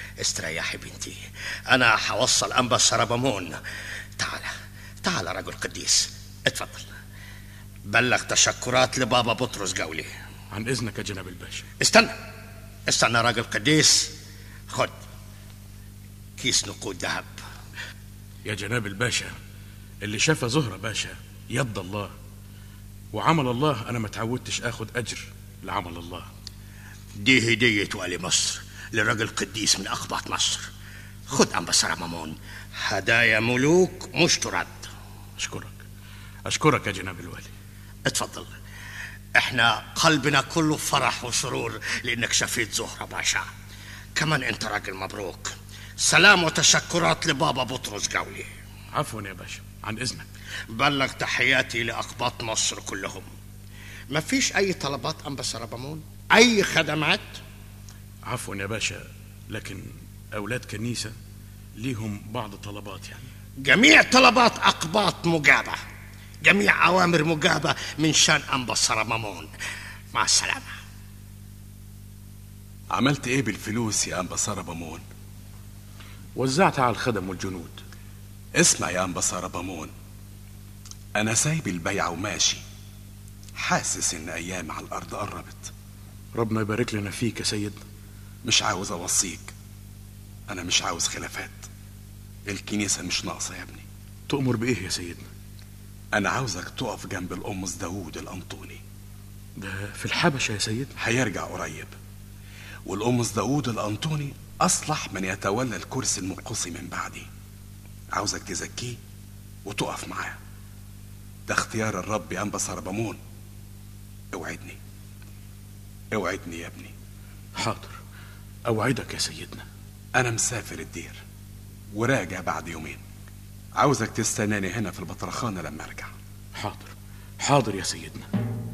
استريحي بنتي انا حوصل انبا سربمون تعال تعال رجل قديس اتفضل بلغ تشكرات لبابا بطرس قولي عن اذنك يا جناب الباشا استنى استنى راجل قديس خد كيس نقود ذهب يا جناب الباشا اللي شاف زهرة باشا يد الله وعمل الله انا ما تعودتش اخد اجر لعمل الله دي هدية والي مصر لرجل قديس من أقباط مصر خد أنبا مامون هدايا ملوك مش ترد اشكرك اشكرك يا جناب الوالي اتفضل احنا قلبنا كله فرح وسرور لانك شفيت زهرة باشا كمان انت راجل مبروك سلام وتشكرات لبابا بطرس قولي عفوا يا باشا عن اذنك بلغ تحياتي لأقباط مصر كلهم ما فيش أي طلبات أنبا سربمون أي خدمات عفوا يا باشا لكن اولاد كنيسة ليهم بعض طلبات يعني جميع طلبات أقباط مجابة جميع أوامر مجابة من شان أنبا سربمون مع السلامة عملت ايه بالفلوس يا انبا سربمون وزعتها على الخدم والجنود اسمع يا انبا سربمون انا سايب البيع وماشي حاسس ان ايام على الارض قربت ربنا يبارك لنا فيك يا سيدنا مش عاوز اوصيك انا مش عاوز خلافات الكنيسة مش ناقصة يا ابني تؤمر بايه يا سيدنا انا عاوزك تقف جنب القمص داوود الانطوني ده في الحبشة يا سيدنا هيرجع قريب والقمص داوود الانطوني اصلح من يتولى الكرسي المنقصي من بعدي عاوزك تزكيه وتقف معاه ده اختيار الرب يا انبا سربمون اوعدني اوعدني يا ابني حاضر اوعدك يا سيدنا انا مسافر الدير وراجع بعد يومين عاوزك تستناني هنا في البطرخانة لما ارجع حاضر حاضر يا سيدنا